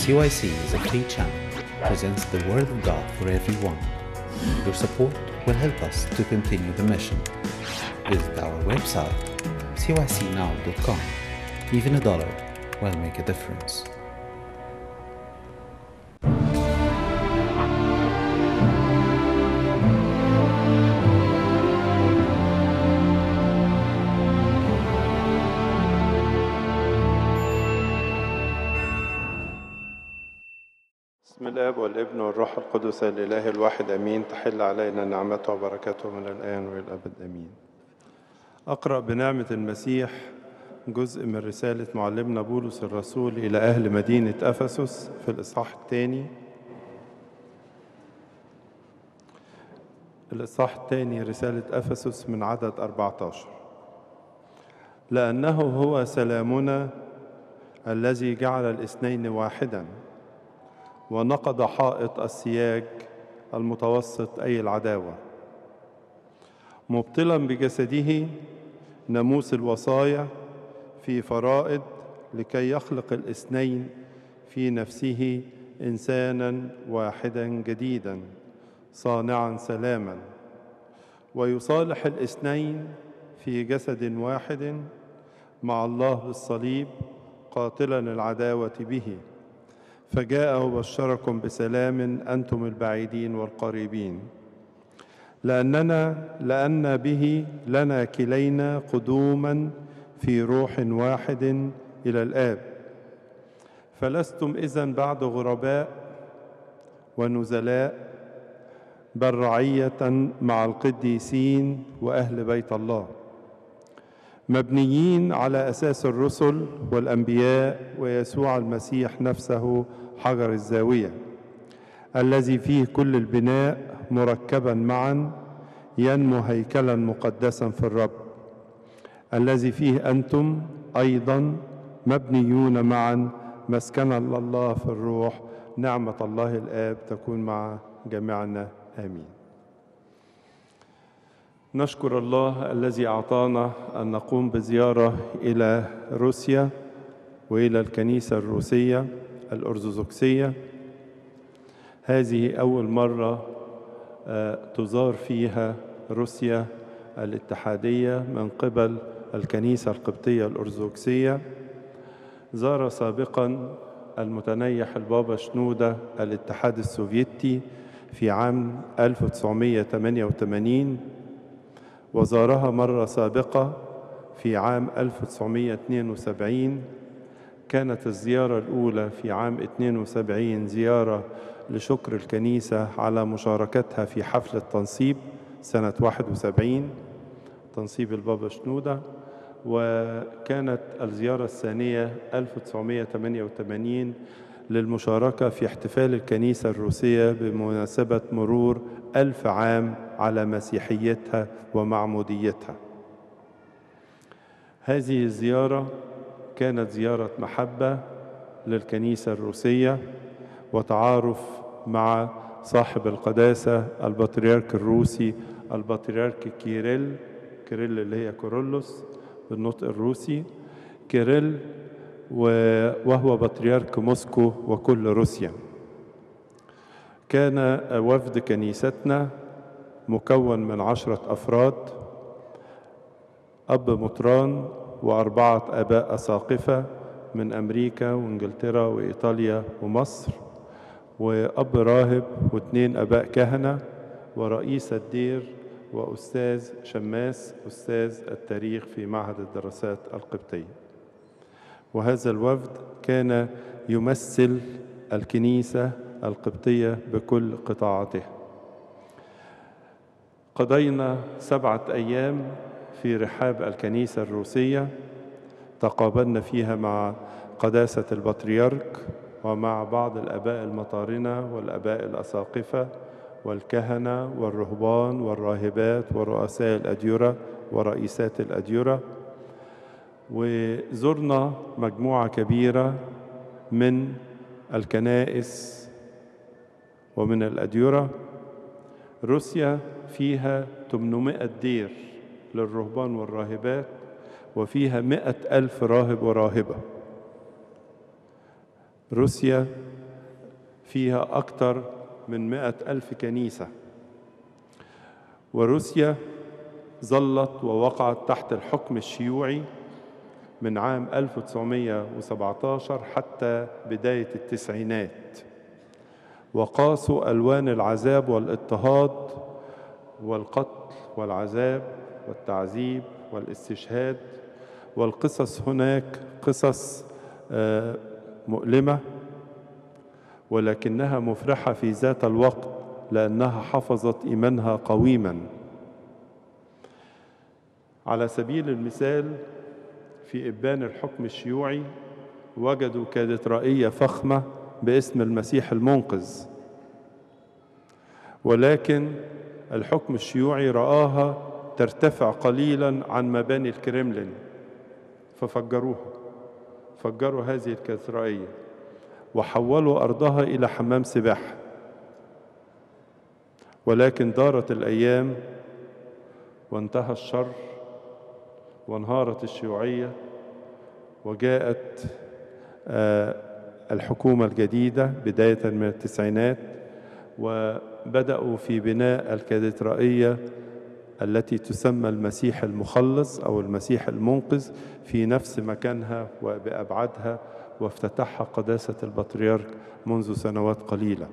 CYC is a free channel, presents the Word of God for everyone. Your support will help us to continue the mission. Visit our website, cycnow.com. Even a dollar will make a difference. بسم الاب والابن والروح القدس الاله الواحد امين تحل علينا نعمته وبركاته من الان والى الابد امين اقرا بنعمه المسيح جزء من رساله معلمنا بولس الرسول الى اهل مدينه افسس في الاصحاح الثاني الاصحاح الثاني رساله افسس من عدد 14 لانه هو سلامنا الذي جعل الاثنين واحدا ونقض حائط السياج المتوسط أي العداوة مبطلا بجسده ناموس الوصايا في فرائض لكي يخلق الاثنين في نفسه إنسانا واحدا جديدا صانعا سلاما ويصالح الاثنين في جسد واحد مع الله بالصليب قاتلا العداوة به فجاء وبشركم بسلام أنتم البعيدين والقريبين لأننا لأن به لنا كلينا قدوما في روح واحد إلى الآب فلستم إذن بعد غرباء ونزلاء بل رعية مع القديسين وأهل بيت الله مبنيين على أساس الرسل والأنبياء ويسوع المسيح نفسه حجر الزاوية الذي فيه كل البناء مركبا معا ينمو هيكلا مقدسا في الرب الذي فيه أنتم أيضا مبنيون معا مسكنا لله في الروح نعمة الله الآب تكون مع جميعنا آمين نشكر الله الذي أعطانا أن نقوم بزيارة إلى روسيا وإلى الكنيسة الروسية الأرثوذكسية هذه أول مرة تزار فيها روسيا الاتحادية من قبل الكنيسة القبطية الأرثوذكسية زار سابقا المتنيح البابا شنودة الاتحاد السوفيتي في عام 1988 وزارها مرة سابقة في عام 1972 كانت الزيارة الأولى في عام 72 زيارة لشكر الكنيسة على مشاركتها في حفل التنصيب سنة 71 تنصيب البابا شنودة وكانت الزيارة الثانية 1988 للمشاركة في احتفال الكنيسة الروسية بمناسبة مرور ألف عام على مسيحيتها ومعموديتها هذه الزيارة كانت زيارة محبة للكنيسة الروسية وتعارف مع صاحب القداسة البطريرك الروسي البطريرك كيريل كيريل اللي هي كورولوس بالنطق الروسي كيريل وهو بطريرك موسكو وكل روسيا كان وفد كنيستنا مكون من عشرة أفراد أب مطران وأربعة آباء أساقفة من أمريكا وإنجلترا وإيطاليا ومصر وأب راهب واثنين آباء كهنة ورئيس الدير وأستاذ شماس أستاذ التاريخ في معهد الدراسات القبطية وهذا الوفد كان يمثل الكنيسة القبطية بكل قطاعاتها قضينا سبعة أيام في رحاب الكنيسة الروسية تقابلنا فيها مع قداسة البطريرك ومع بعض الآباء المطارنة والآباء الأساقفة والكهنة والرهبان والراهبات ورؤساء الأديرة ورئيسات الأديرة وزرنا مجموعة كبيرة من الكنائس ومن الأديرة روسيا فيها 800 دير للرهبان والراهبات وفيها مئة ألف راهب وراهبة روسيا فيها أكثر من مئة ألف كنيسة وروسيا ظلت ووقعت تحت الحكم الشيوعي من عام 1917 حتى بداية التسعينات وقاسوا ألوان العذاب والاضطهاد والقتل والعذاب والتعذيب والاستشهاد والقصص هناك قصص آه، مؤلمة ولكنها مفرحة في ذات الوقت لأنها حفظت إيمانها قويما على سبيل المثال في إبان الحكم الشيوعي وجدوا كاتدرائية فخمة باسم المسيح المنقذ ولكن الحكم الشيوعي رآها ترتفع قليلا عن مباني الكرملين ففجروها فجروا هذه الكاتدرائية وحولوا أرضها إلى حمام سباحة ولكن دارت الأيام وانتهى الشر وانهارت الشيوعية وجاءت آه، الحكومة الجديدة بداية من التسعينات وبدأوا في بناء الكاتدرائية التي تسمى المسيح المخلص أو المسيح المنقذ في نفس مكانها وبأبعادها وافتتحها قداسة البطريرك منذ سنوات قليلة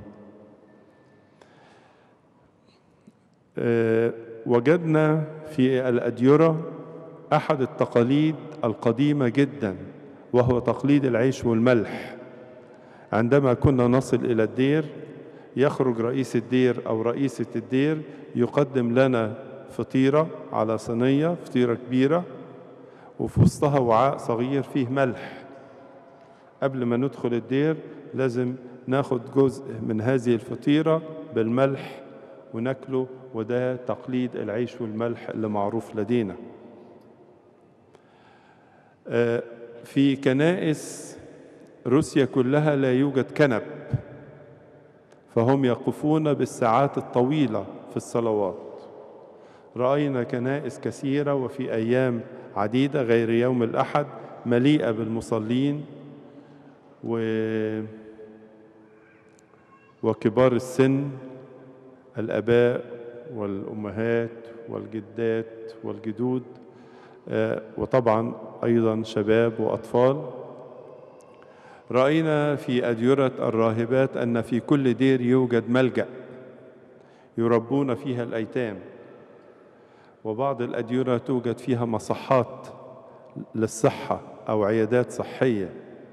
آه، وجدنا في الأديرة أحد التقاليد القديمة جدا وهو تقليد العيش والملح عندما كنا نصل إلى الدير يخرج رئيس الدير أو رئيسة الدير يقدم لنا فطيرة على صينية فطيرة كبيرة وفي وسطها وعاء صغير فيه ملح قبل ما ندخل الدير لازم ناخد جزء من هذه الفطيرة بالملح وناكله وده تقليد العيش والملح اللي معروف لدينا آه، في كنائس روسيا كلها لا يوجد كنب فهم يقفون بالساعات الطويلة في الصلوات رأينا كنائس كثيرة وفي أيام عديدة غير يوم الأحد مليئة بالمصلين و وكبار السن الآباء والأمهات والجدات والجدود آه، وطبعا أيضا شباب وأطفال رأينا في أديرة الراهبات أن في كل دير يوجد ملجأ يربون فيها الأيتام وبعض الأديرة توجد فيها مصحات للصحة أو عيادات صحية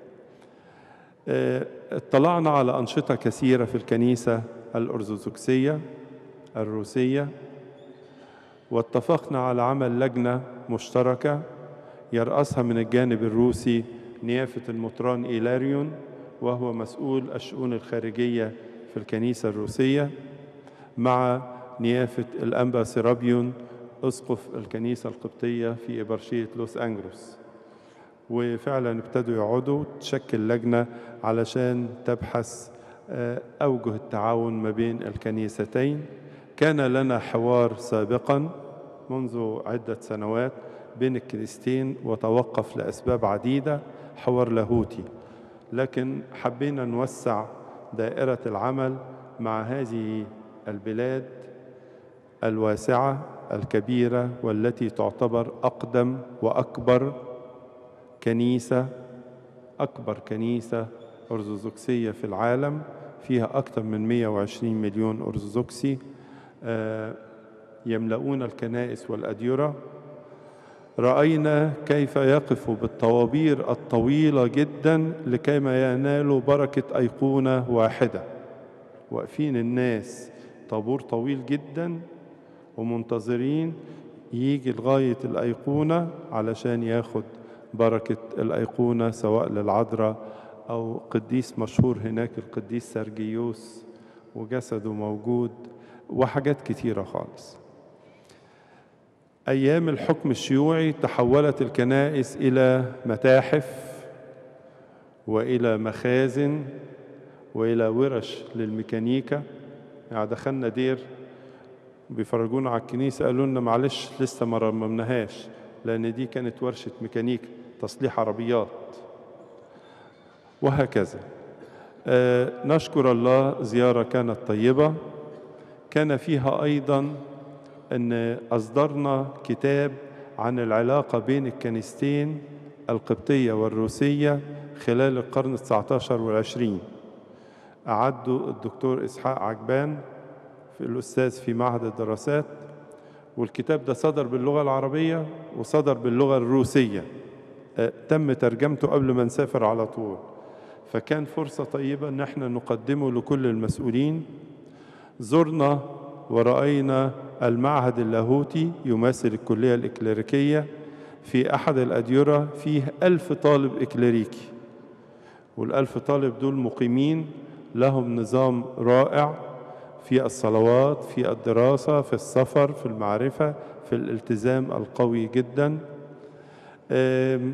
آه، اطلعنا على أنشطة كثيرة في الكنيسة الأرثوذكسية الروسية واتفقنا على عمل لجنة مشتركة يرأسها من الجانب الروسي نيافة المطران إيلاريون وهو مسؤول الشؤون الخارجية في الكنيسة الروسية مع نيافة الأنبا سيرابيون أسقف الكنيسة القبطية في إبرشية لوس أنجلوس وفعلا ابتدوا يقعدوا تشكل لجنة علشان تبحث آه، أوجه التعاون ما بين الكنيستين كان لنا حوار سابقا منذ عدة سنوات بين الكنيستين وتوقف لأسباب عديدة حوار لاهوتي لكن حبينا نوسع دائرة العمل مع هذه البلاد الواسعة الكبيرة والتي تعتبر أقدم وأكبر كنيسة أكبر كنيسة أرثوذكسية في العالم فيها أكثر من 120 مليون أرثوذكسي آه، يملؤون الكنائس والأديرة رأينا كيف يقفوا بالطوابير الطويلة جدا لكيما ينالوا بركة أيقونة واحدة واقفين الناس طابور طويل جدا ومنتظرين يجي لغاية الأيقونة علشان ياخد بركة الأيقونة سواء للعذراء أو قديس مشهور هناك القديس سرجيوس وجسده موجود وحاجات كتيرة خالص أيام الحكم الشيوعي تحولت الكنائس إلى متاحف وإلى مخازن وإلى ورش للميكانيكا يعني دخلنا دير بيفرجونا على الكنيسة قالوا لنا معلش لسه ما رممناهاش لأن دي كانت ورشة ميكانيكا تصليح عربيات وهكذا آه، نشكر الله زيارة كانت طيبة كان فيها أيضا أن أصدرنا كتاب عن العلاقة بين الكنيستين القبطية والروسية خلال القرن التسعتاشر والعشرين أعده الدكتور إسحاق عجبان في الأستاذ في معهد الدراسات والكتاب ده صدر باللغة العربية وصدر باللغة الروسية آه، تم ترجمته قبل ما نسافر على طول فكان فرصة طيبة ان احنا نقدمه لكل المسؤولين زرنا ورأينا المعهد اللاهوتي يمثل الكلية الإكليريكية في أحد الأديرة فيه ألف طالب إكليريكي والألف طالب دول مقيمين لهم نظام رائع في الصلوات في الدراسة في السفر في المعرفة في الالتزام القوي جدا آم،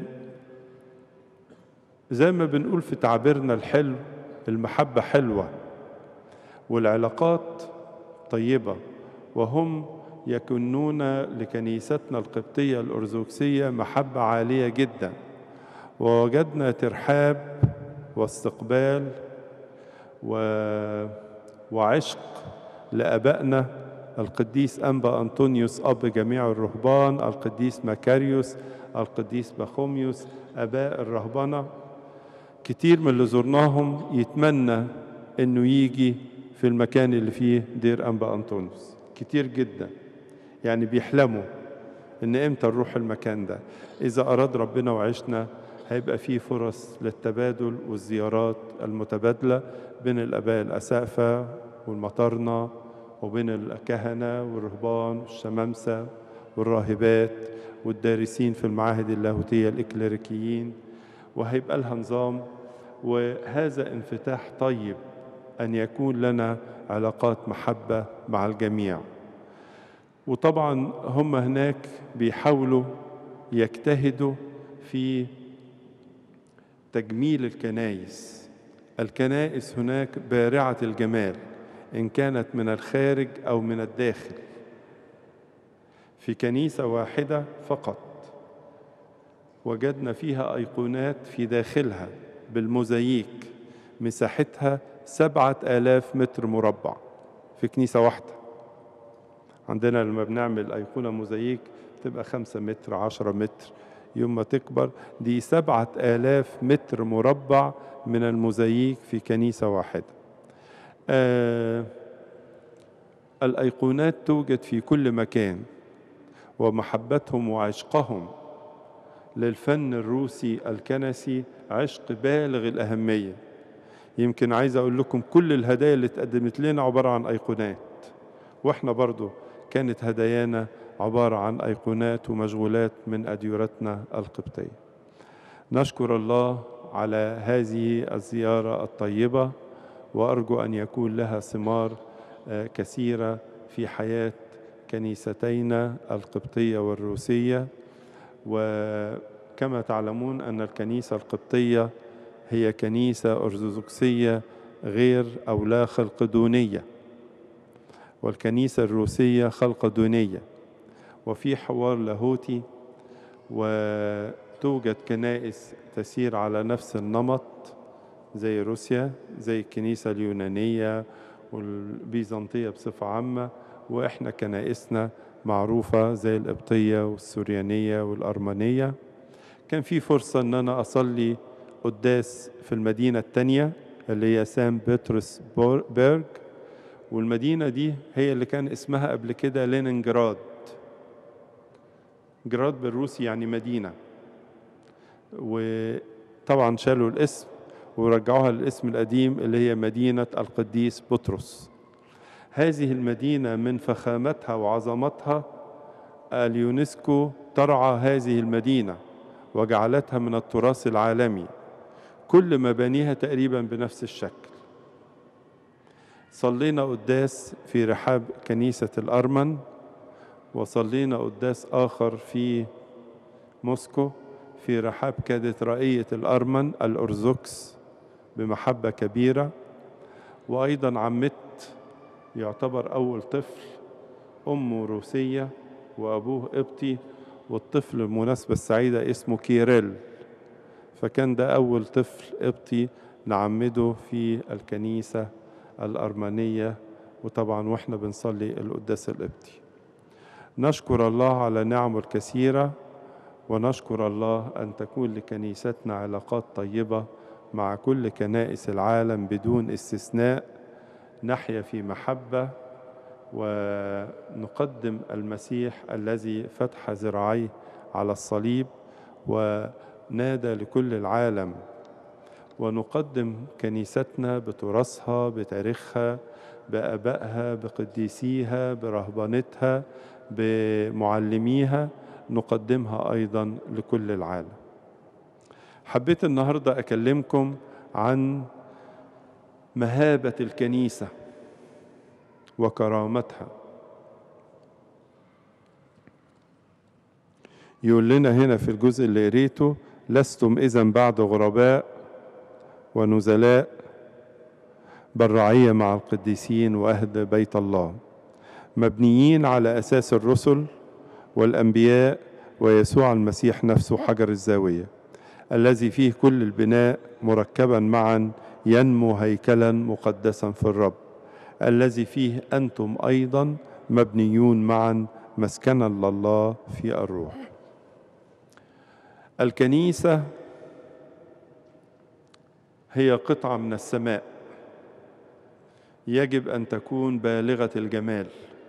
زي ما بنقول في تعبيرنا الحلو المحبة حلوة والعلاقات طيبة وهم يكنون لكنيستنا القبطية الأرثوذكسية محبة عالية جدا ووجدنا ترحاب واستقبال و... وعشق لأبائنا القديس أنبا أنطونيوس أب جميع الرهبان القديس مكاريوس القديس بخوميوس أباء الرهبنة كتير من اللي زرناهم يتمنى انه يجي في المكان اللي فيه دير انبا انطونيوس كتير جدا يعني بيحلموا ان امتى نروح المكان ده اذا اراد ربنا وعشنا هيبقى فيه فرص للتبادل والزيارات المتبادلة بين الآباء الأسقفة والمطارنة وبين الكهنة والرهبان والشمامسة والراهبات والدارسين في المعاهد اللاهوتية الإكليريكيين وهيبقى لها نظام وهذا انفتاح طيب أن يكون لنا علاقات محبة مع الجميع وطبعا هم هناك بيحاولوا يجتهدوا في تجميل الكنائس الكنائس هناك بارعة الجمال إن كانت من الخارج أو من الداخل في كنيسة واحدة فقط وجدنا فيها أيقونات في داخلها بالموزاييك مساحتها سبعة آلاف متر مربع في كنيسة واحدة عندنا لما بنعمل أيقونة موزاييك تبقى خمسة متر عشرة متر يوم ما تكبر دي سبعة آلاف متر مربع من الموزاييك في كنيسة واحدة آه الأيقونات توجد في كل مكان ومحبتهم وعشقهم للفن الروسي الكنسي عشق بالغ الأهمية يمكن عايز أقول لكم كل الهدايا اللي اتقدمت لنا عبارة عن أيقونات وإحنا برضو كانت هدايانا عبارة عن أيقونات ومشغولات من أديرتنا القبطية نشكر الله على هذه الزيارة الطيبة وأرجو أن يكون لها ثمار آه، كثيرة في حياة كنيستينا القبطية والروسية وكما تعلمون أن الكنيسة القبطية هي كنيسة أرثوذكسية غير أو لا خلقدونية والكنيسة الروسية خلقدونية وفي حوار لاهوتي وتوجد كنائس تسير على نفس النمط زي روسيا زي الكنيسة اليونانية والبيزنطية بصفة عامة وإحنا كنائسنا معروفة زي القبطية والسوريانية والأرمنية كان في فرصة أن أنا أصلي قداس في المدينة التانية اللي هي سان بطرس بور- بيرج والمدينة دي هي اللي كان اسمها قبل كده لينينجراد جراد بالروسي يعني مدينة وطبعا شالوا الاسم ورجعوها للاسم القديم اللي هي مدينة القديس بطرس هذه المدينة من فخامتها وعظمتها اليونسكو ترعى هذه المدينة وجعلتها من التراث العالمي كل مبانيها تقريبا بنفس الشكل صلينا قداس في رحاب كنيسة الأرمن وصلينا قداس آخر في موسكو في رحاب كاتدرائية الأرمن الأرثوذكس بمحبة كبيرة وأيضا عمت يعتبر أول طفل أمه روسية وأبوه قبطي والطفل المناسبة السعيدة اسمه كيريل فكان ده أول طفل قبطي نعمده في الكنيسة الأرمنية وطبعا واحنا بنصلي القداس القبطي نشكر الله على نعمه الكثيرة ونشكر الله أن تكون لكنيستنا علاقات طيبة مع كل كنائس العالم بدون استثناء نحيا في محبة ونقدم المسيح الذي فتح ذراعيه على الصليب ونادى لكل العالم ونقدم كنيستنا بتراثها بتاريخها بآبائها بقديسيها برهبانتها بمعلميها نقدمها أيضا لكل العالم حبيت النهاردة أكلمكم عن مهابة الكنيسة وكرامتها يقول لنا هنا في الجزء اللي قريته لستم إذا بعد غرباء ونزلاء بل رعية مع القديسين وأهل بيت الله مبنيين على أساس الرسل والأنبياء ويسوع المسيح نفسه حجر الزاوية الذي فيه كل البناء مركبا معا ينمو هيكلا مقدسا في الرب الذي فيه أنتم أيضا مبنيون معا مسكنا لله في الروح الكنيسة هي قطعة من السماء يجب أن تكون بالغة الجمال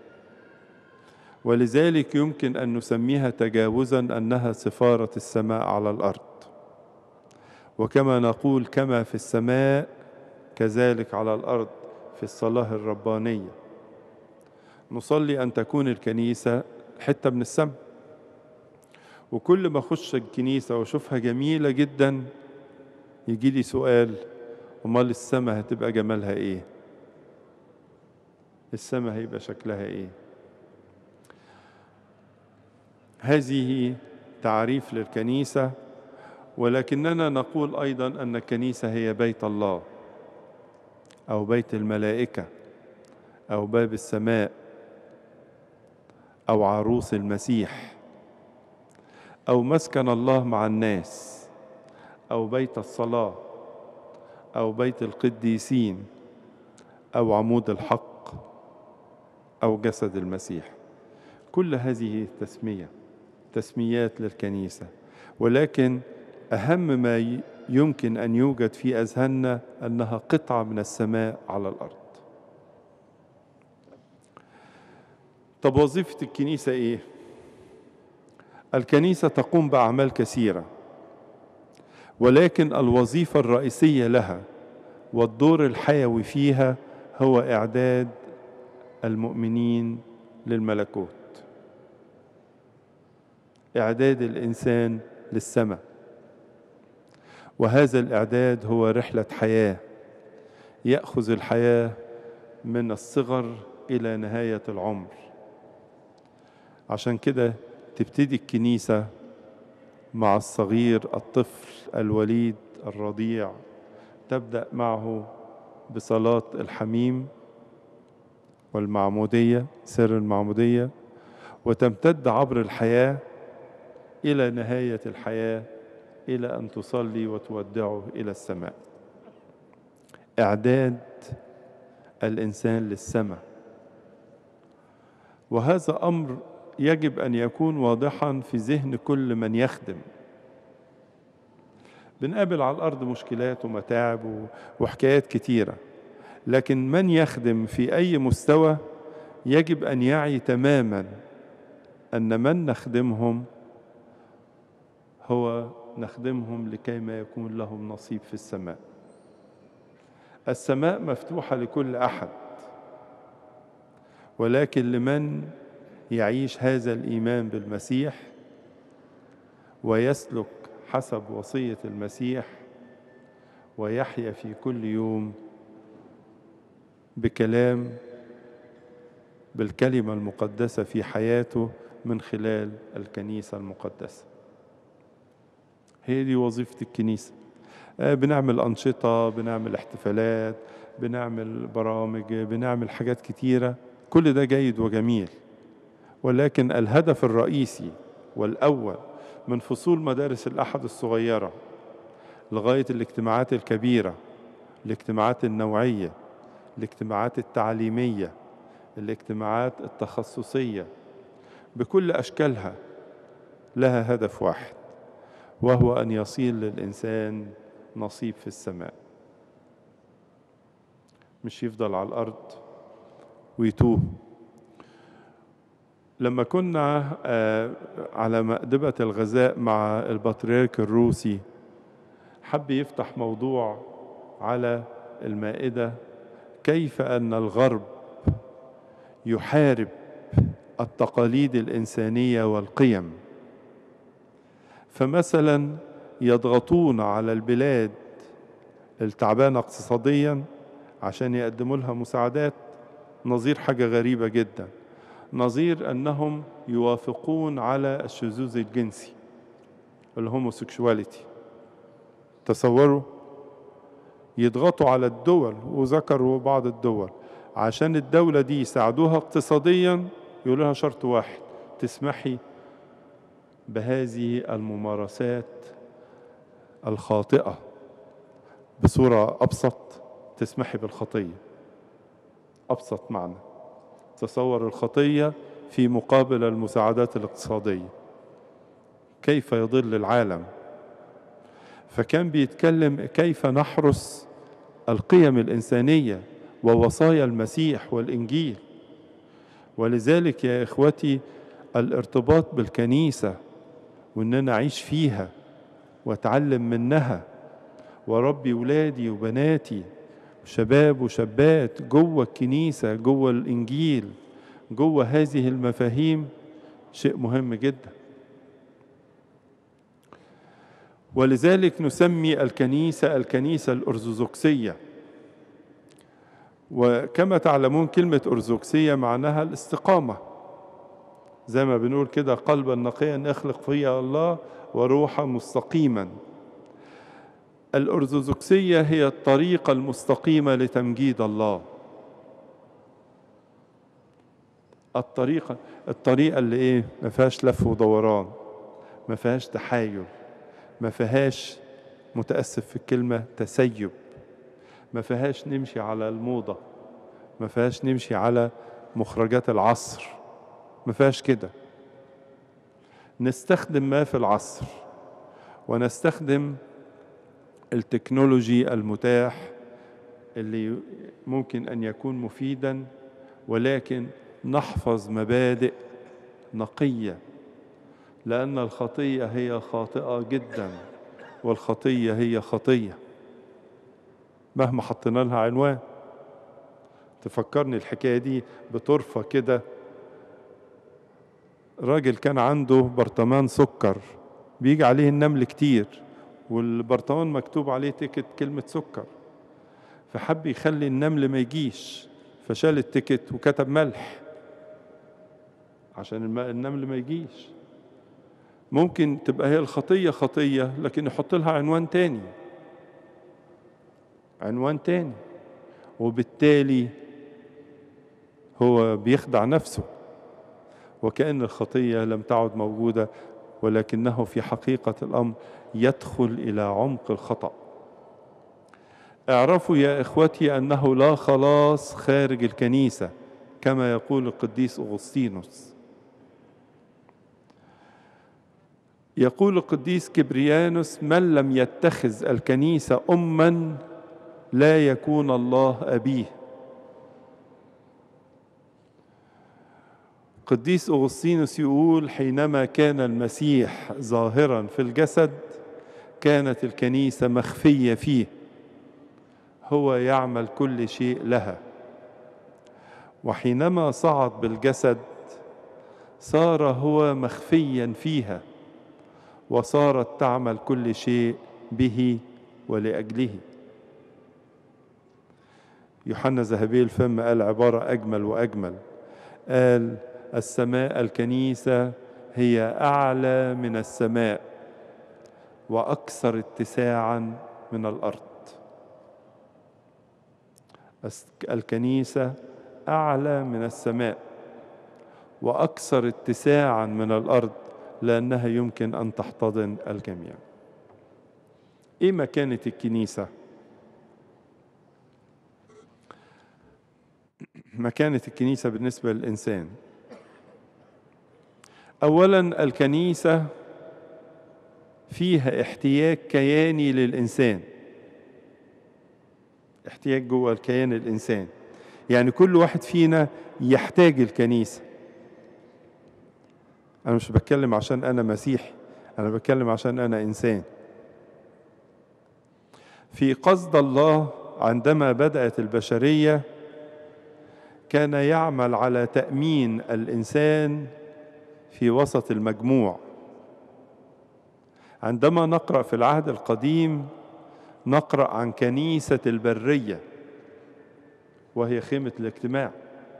ولذلك يمكن أن نسميها تجاوزا أنها سفارة السماء على الأرض وكما نقول كما في السماء كذلك على الأرض في الصلاة الربانية نصلي أن تكون الكنيسة حتة من السماء وكل ما أخش الكنيسة وأشوفها جميلة جدا يجي لي سؤال أمال السماء هتبقى جمالها إيه؟ السماء هيبقى شكلها إيه؟ هذه تعريف للكنيسة ولكننا نقول أيضا أن الكنيسة هي بيت الله أو بيت الملائكة أو باب السماء أو عروس المسيح أو مسكن الله مع الناس أو بيت الصلاة أو بيت القديسين أو عمود الحق أو جسد المسيح كل هذه تسمية تسميات للكنيسة ولكن أهم ما يمكن أن يوجد في أذهاننا أنها قطعة من السماء على الأرض طب وظيفة الكنيسة إيه؟ الكنيسة تقوم بأعمال كثيرة ولكن الوظيفة الرئيسية لها والدور الحيوي فيها هو إعداد المؤمنين للملكوت إعداد الإنسان للسماء وهذا الإعداد هو رحلة حياة يأخذ الحياة من الصغر إلى نهاية العمر عشان كده تبتدي الكنيسة مع الصغير الطفل الوليد الرضيع تبدأ معه بصلاة الحميم والمعمودية سر المعمودية وتمتد عبر الحياة إلى نهاية الحياة إلى أن تصلي وتودعه إلى السماء إعداد الإنسان للسماء وهذا أمر يجب أن يكون واضحا في ذهن كل من يخدم بنقابل على الأرض مشكلات ومتاعب وحكايات كتيرة لكن من يخدم في أي مستوى يجب أن يعي تماما أن من نخدمهم هو نخدمهم لكي ما يكون لهم نصيب في السماء السماء مفتوحة لكل أحد ولكن لمن يعيش هذا الإيمان بالمسيح ويسلك حسب وصية المسيح ويحيا في كل يوم بكلام بالكلمة المقدسة في حياته من خلال الكنيسة المقدسة هي دي وظيفة الكنيسة بنعمل أنشطة بنعمل احتفالات بنعمل برامج بنعمل حاجات كتيرة كل ده جيد وجميل ولكن الهدف الرئيسي والأول من فصول مدارس الأحد الصغيرة لغاية الاجتماعات الكبيرة الاجتماعات النوعية الاجتماعات التعليمية الاجتماعات التخصصية بكل أشكالها لها هدف واحد وهو أن يصير للإنسان نصيب في السماء مش يفضل على الأرض ويتوه لما كنا آه، على مأدبة الغذاء مع البطريرك الروسي حب يفتح موضوع على المائدة كيف أن الغرب يحارب التقاليد الإنسانية والقيم فمثلا يضغطون على البلاد التعبانة اقتصاديا عشان يقدموا لها مساعدات نظير حاجة غريبة جدا نظير أنهم يوافقون على الشذوذ الجنسي الهوموسيكشواليتي تصوروا يضغطوا على الدول وذكروا بعض الدول عشان الدولة دي يساعدوها اقتصاديا يقولوا لها شرط واحد تسمحي بهذه الممارسات الخاطئة بصورة أبسط تسمحي بالخطية أبسط معنى تصور الخطية في مقابل المساعدات الاقتصادية كيف يضل العالم فكان بيتكلم كيف نحرس القيم الإنسانية ووصايا المسيح والإنجيل ولذلك يا إخوتي الارتباط بالكنيسة وإن أنا أعيش فيها وأتعلم منها وربي ولادي وبناتي شباب وشابات جوه الكنيسة جوه الإنجيل جوه هذه المفاهيم شيء مهم جدا ولذلك نسمي الكنيسة الكنيسة الأرثوذكسية وكما تعلمون كلمة أرثوذكسية معناها الاستقامة زي ما بنقول كده قلبا نقيا اخلق فيا الله وروحا مستقيما الأرثوذكسية هي الطريقة المستقيمة لتمجيد الله الطريقة الطريقة اللي ايه ما فيهاش لف ودوران ما فيهاش تحايل ما فيهاش متأسف في الكلمة تسيب ما فيهاش نمشي على الموضة ما فيهاش نمشي على مخرجات العصر ما فيهاش كده نستخدم ما في العصر ونستخدم التكنولوجي المتاح اللي ممكن ان يكون مفيدا ولكن نحفظ مبادئ نقيه لان الخطيه هي خاطئه جدا والخطيه هي خطيه مهما حطينا لها عنوان تفكرني الحكايه دي بطرفه كده راجل كان عنده برطمان سكر بيجي عليه النمل كتير والبرطمان مكتوب عليه تيكت كلمة سكر فحب يخلي النمل ما يجيش فشال التيكت وكتب ملح عشان الم- النمل ما يجيش ممكن تبقى هي الخطية خطية لكن يحط لها عنوان تاني عنوان تاني وبالتالي هو بيخدع نفسه وكأن الخطية لم تعد موجودة ولكنه في حقيقة الأمر يدخل إلى عمق الخطأ اعرفوا يا إخوتي أنه لا خلاص خارج الكنيسة كما يقول القديس أغسطينوس يقول القديس كبريانوس من لم يتخذ الكنيسة أما لا يكون الله أبيه قديس أغسطينوس يقول حينما كان المسيح ظاهرا في الجسد كانت الكنيسة مخفية فيه هو يعمل كل شيء لها وحينما صعد بالجسد صار هو مخفيا فيها وصارت تعمل كل شيء به ولأجله يوحنا ذهبي الفم قال عبارة أجمل وأجمل قال السماء الكنيسة هي أعلى من السماء وأكثر اتساعا من الأرض الس- الكنيسة أعلى من السماء وأكثر اتساعا من الأرض لأنها يمكن أن تحتضن الجميع إيه مكانة الكنيسة؟ مكانة الكنيسة بالنسبة للإنسان أولا الكنيسة فيها احتياج كياني للإنسان احتياج جوه الكيان الإنسان يعني كل واحد فينا يحتاج الكنيسة أنا مش بتكلم عشان أنا مسيحي أنا بتكلم عشان أنا إنسان في قصد الله عندما بدأت البشرية كان يعمل على تأمين الإنسان في وسط المجموع عندما نقرأ في العهد القديم نقرأ عن كنيسة البرية وهي خيمة الاجتماع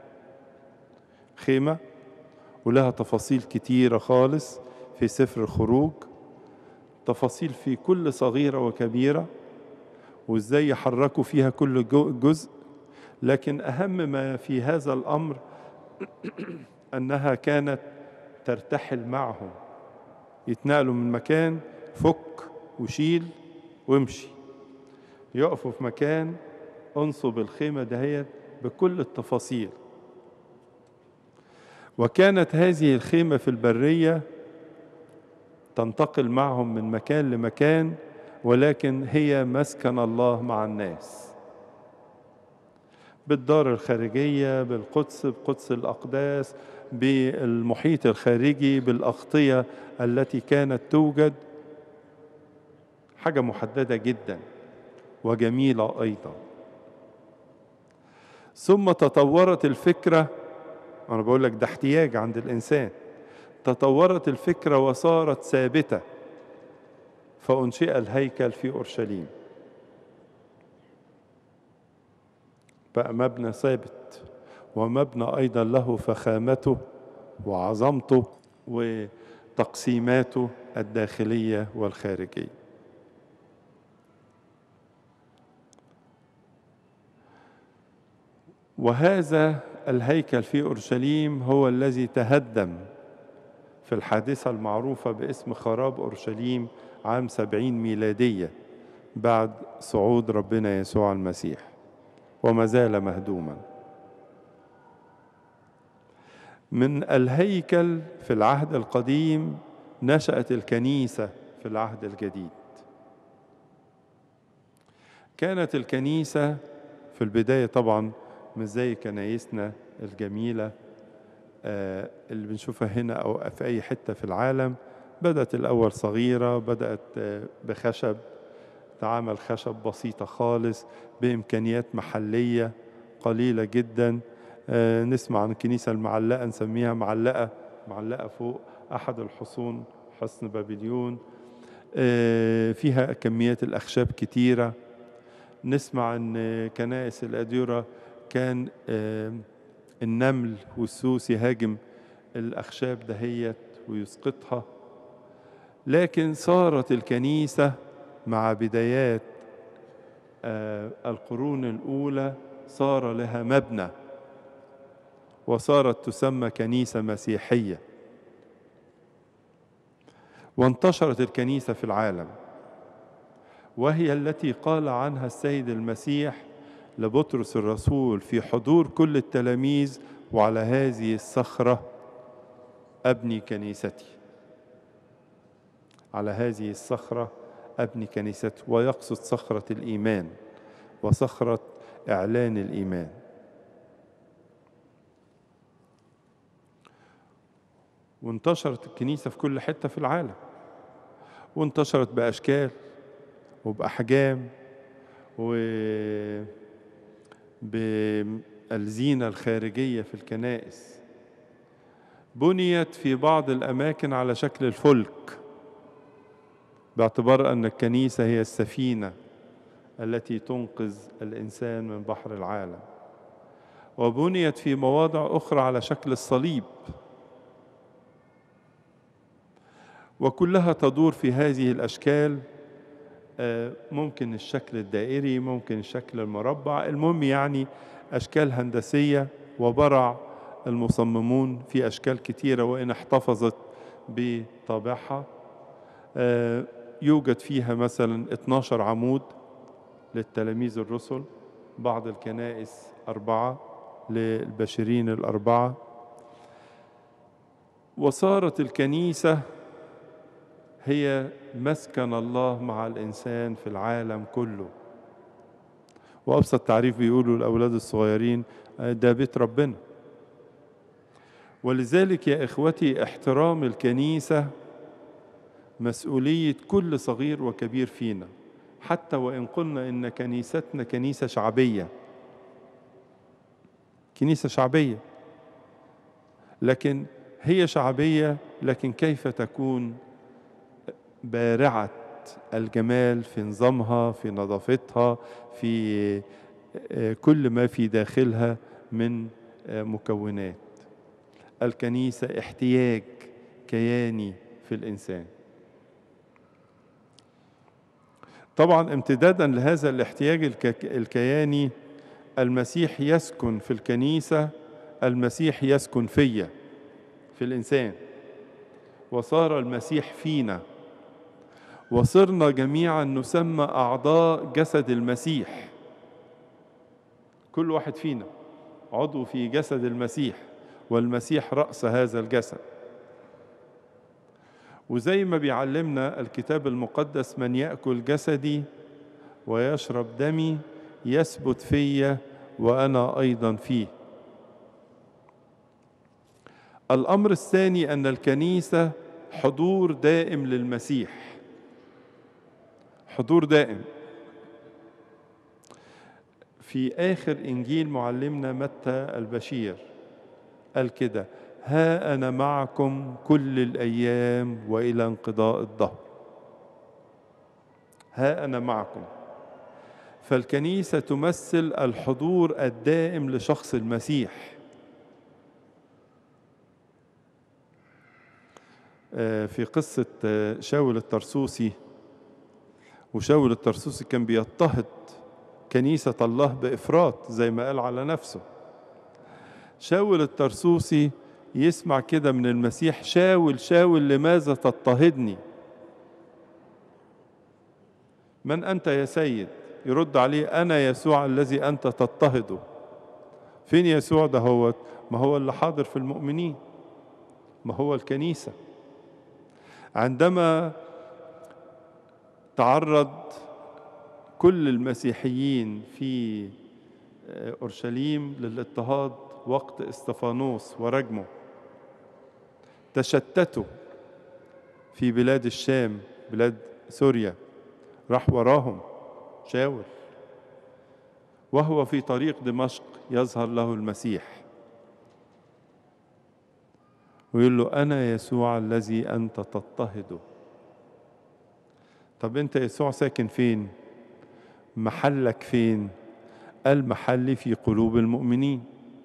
خيمة ولها تفاصيل كتيرة خالص في سفر الخروج تفاصيل في كل صغيرة وكبيرة وازاي يحركوا فيها كل جزء لكن أهم ما في هذا الأمر أنها كانت ترتحل معهم يتنقلوا من مكان فك وشيل وامشي يقفوا في مكان انصب الخيمة دهيت بكل التفاصيل وكانت هذه الخيمة في البرية تنتقل معهم من مكان لمكان ولكن هي مسكن الله مع الناس بالدار الخارجية بالقدس بقدس الأقداس بالمحيط الخارجي بالأغطية التي كانت توجد حاجة محددة جدا وجميلة أيضا ثم تطورت الفكرة أنا بقول لك ده احتياج عند الإنسان تطورت الفكرة وصارت ثابتة فأنشئ الهيكل في أورشليم بقى مبنى ثابت ومبنى أيضا له فخامته وعظمته وتقسيماته الداخلية والخارجية وهذا الهيكل في أورشليم هو الذي تهدم في الحادثة المعروفة باسم خراب أورشليم عام سبعين ميلادية بعد صعود ربنا يسوع المسيح وما زال مهدوما من الهيكل في العهد القديم نشأت الكنيسة في العهد الجديد كانت الكنيسة في البداية طبعا مش زي كنايسنا الجميلة آه اللي بنشوفها هنا أو في أي حتة في العالم بدأت الأول صغيرة بدأت آه بخشب تعامل خشب بسيطة خالص بإمكانيات محلية قليلة جدا آه نسمع عن الكنيسة المعلقة نسميها معلقة معلقة فوق أحد الحصون حصن بابليون فيها كميات الأخشاب كتيرة نسمع أن كنائس الأديرة كان النمل والسوس يهاجم الأخشاب دهيت ويسقطها لكن صارت الكنيسة مع بدايات القرون الأولى صار لها مبنى وصارت تسمى كنيسة مسيحية وانتشرت الكنيسة في العالم وهي التي قال عنها السيد المسيح لبطرس الرسول في حضور كل التلاميذ وعلى هذه الصخرة أبني كنيستي على هذه الصخرة أبني كنيستي ويقصد صخرة الإيمان وصخرة إعلان الإيمان وانتشرت الكنيسة في كل حتة في العالم وانتشرت بأشكال وبأحجام وبالزينة الخارجية في الكنائس بنيت في بعض الأماكن على شكل الفلك باعتبار أن الكنيسة هي السفينة التي تنقذ الإنسان من بحر العالم وبنيت في مواضع أخرى على شكل الصليب وكلها تدور في هذه الأشكال ممكن الشكل الدائري ممكن الشكل المربع المهم يعني أشكال هندسية وبرع المصممون في أشكال كتيرة وإن احتفظت بطابعها يوجد فيها مثلا 12 عمود للتلاميذ الرسل بعض الكنائس أربعة للبشرين الأربعة وصارت الكنيسة هي مسكن الله مع الإنسان في العالم كله وأبسط تعريف بيقولوا الأولاد الصغيرين ده بيت ربنا ولذلك يا إخوتي احترام الكنيسة مسؤولية كل صغير وكبير فينا حتى وإن قلنا إن كنيستنا كنيسة شعبية كنيسة شعبية لكن هي شعبية لكن كيف تكون بارعة الجمال في نظامها في نظافتها في كل ما في داخلها من مكونات الكنيسة احتياج كياني في الإنسان طبعا امتدادا لهذا الاحتياج الكياني المسيح يسكن في الكنيسة المسيح يسكن فيا في الإنسان وصار المسيح فينا وصرنا جميعا نسمى أعضاء جسد المسيح كل واحد فينا عضو في جسد المسيح والمسيح رأس هذا الجسد وزي ما بيعلمنا الكتاب المقدس من يأكل جسدي ويشرب دمي يثبت فيا وأنا أيضا فيه الأمر الثاني أن الكنيسة حضور دائم للمسيح حضور دائم في آخر إنجيل معلمنا متى البشير قال كده ها أنا معكم كل الأيام وإلى انقضاء الدهر ها أنا معكم فالكنيسة تمثل الحضور الدائم لشخص المسيح في قصة شاول الترسوسي وشاول الترسوسي كان بيضطهد كنيسة الله بإفراط زي ما قال على نفسه شاول الترسوسي يسمع كده من المسيح شاول شاول لماذا تضطهدني من أنت يا سيد يرد عليه أنا يسوع الذي أنت تضطهده فين يسوع ده هو ما هو اللي حاضر في المؤمنين ما هو الكنيسة عندما تعرض كل المسيحيين في أورشليم للاضطهاد وقت استفانوس ورجمه تشتتوا في بلاد الشام بلاد سوريا راح وراهم شاول وهو في طريق دمشق يظهر له المسيح ويقول له أنا يسوع الذي أنت تضطهده طب أنت يسوع ساكن فين؟ محلك فين؟ المحل في قلوب المؤمنين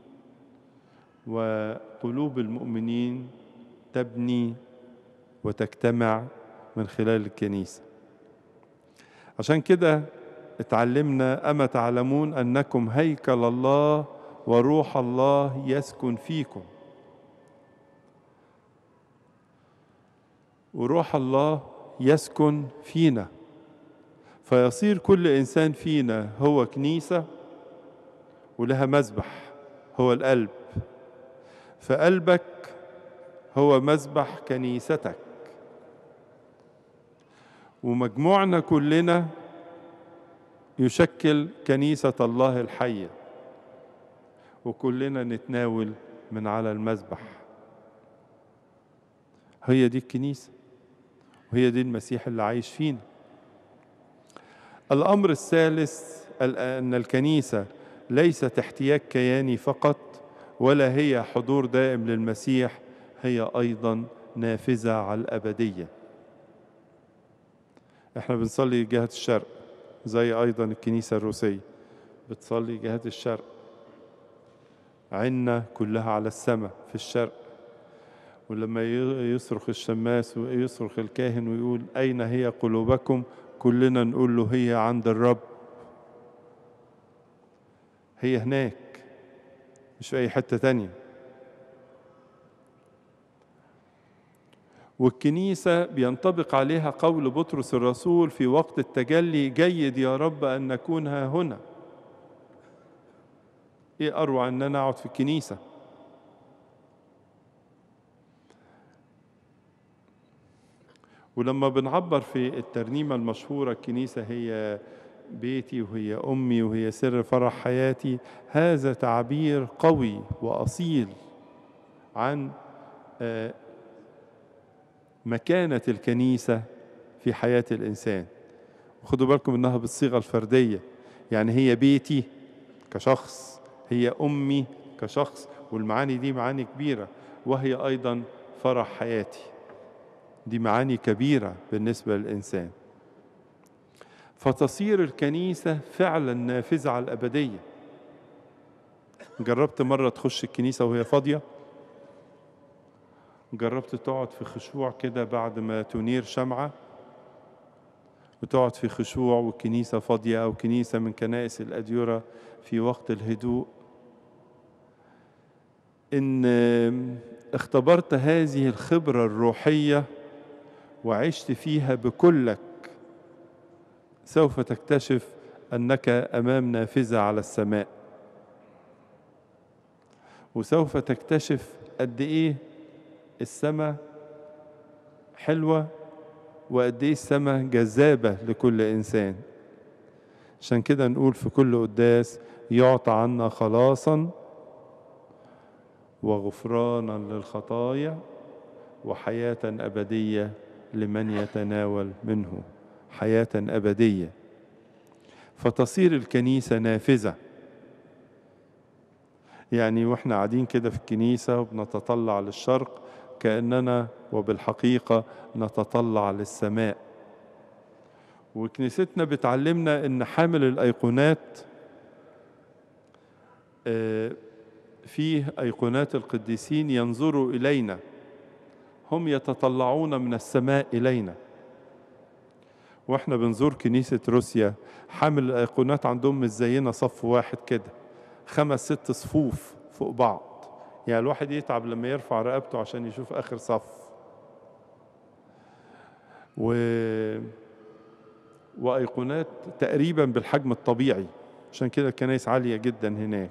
وقلوب المؤمنين تبني وتجتمع من خلال الكنيسة عشان كده اتعلمنا أما تعلمون أنكم هيكل الله وروح الله يسكن فيكم وروح الله يسكن فينا فيصير كل إنسان فينا هو كنيسة ولها مذبح هو القلب فقلبك هو مذبح كنيستك ومجموعنا كلنا يشكل كنيسة الله الحية وكلنا نتناول من على المذبح هي دي الكنيسة وهي دي المسيح اللي عايش فينا الأمر الثالث أن الكنيسة ليست احتياج كياني فقط ولا هي حضور دائم للمسيح هي أيضا نافذة على الأبدية احنا بنصلي جهة الشرق زي أيضا الكنيسة الروسية بتصلي جهة الشرق عنا كلها على السماء في الشرق ولما يصرخ الشماس ويصرخ الكاهن ويقول أين هي قلوبكم كلنا نقول له هي عند الرب هي هناك مش في أي حتة تانية والكنيسة بينطبق عليها قول بطرس الرسول في وقت التجلي جيد يا رب أن نكون ها هنا ايه اروع ان انا اقعد في الكنيسه ولما بنعبر في الترنيمه المشهوره الكنيسه هي بيتي وهي امي وهي سر فرح حياتي هذا تعبير قوي واصيل عن آه، مكانه الكنيسه في حياه الانسان وخدوا بالكم انها بالصيغه الفرديه يعني هي بيتي كشخص هي امي كشخص والمعاني دي معاني كبيره وهي ايضا فرح حياتي دي معاني كبيره بالنسبه للانسان فتصير الكنيسه فعلا نافذه على الابديه جربت مره تخش الكنيسه وهي فاضيه جربت تقعد في خشوع كده بعد ما تنير شمعه وتقعد في خشوع والكنيسة فاضية أو كنيسة من كنائس الأديرة في وقت الهدوء إن اختبرت هذه الخبرة الروحية وعشت فيها بكلك سوف تكتشف أنك أمام نافذة على السماء وسوف تكتشف قد إيه السماء حلوة وقد ايه السماء جذابه لكل انسان عشان كده نقول في كل قداس يعطى عنا خلاصا وغفرانا للخطايا وحياه ابديه لمن يتناول منه حياه ابديه فتصير الكنيسه نافذه يعني واحنا قاعدين كده في الكنيسه وبنتطلع للشرق كاننا وبالحقيقه نتطلع للسماء وكنيستنا بتعلمنا ان حامل الايقونات آه، فيه ايقونات القديسين ينظروا الينا هم يتطلعون من السماء الينا واحنا بنزور كنيسه روسيا حامل الايقونات عندهم مش زينا صف واحد كده خمس ست صفوف فوق بعض يعني الواحد يتعب لما يرفع رقبته عشان يشوف اخر صف و وايقونات تقريبا بالحجم الطبيعي عشان كده الكنائس عاليه جدا هناك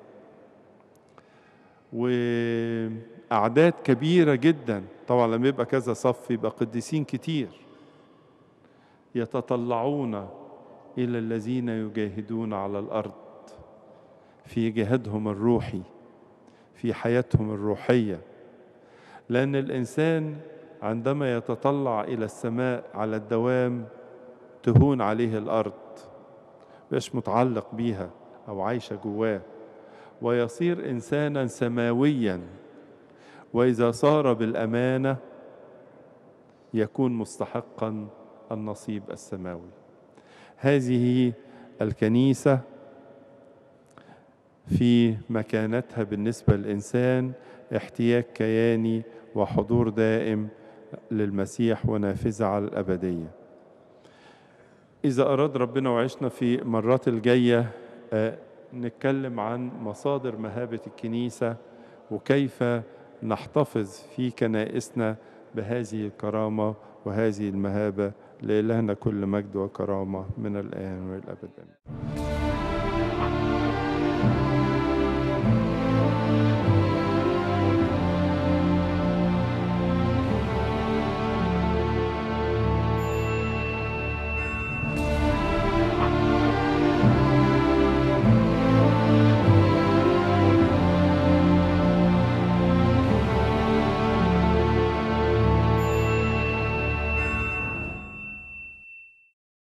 واعداد كبيره جدا طبعا لما يبقى كذا صف يبقى قديسين كتير يتطلعون الى الذين يجاهدون على الارض في جهادهم الروحي في حياتهم الروحيه لان الانسان عندما يتطلع الى السماء على الدوام تهون عليه الارض مش متعلق بيها او عايشه جواه ويصير انسانا سماويا واذا صار بالامانه يكون مستحقا النصيب السماوي هذه الكنيسه في مكانتها بالنسبه للانسان احتياج كياني وحضور دائم للمسيح ونافذه على الابديه اذا اراد ربنا وعشنا في مرات الجايه آه، نتكلم عن مصادر مهابه الكنيسه وكيف نحتفظ في كنائسنا بهذه الكرامه وهذه المهابه لإلهنا كل مجد وكرامه من الان والابد آمين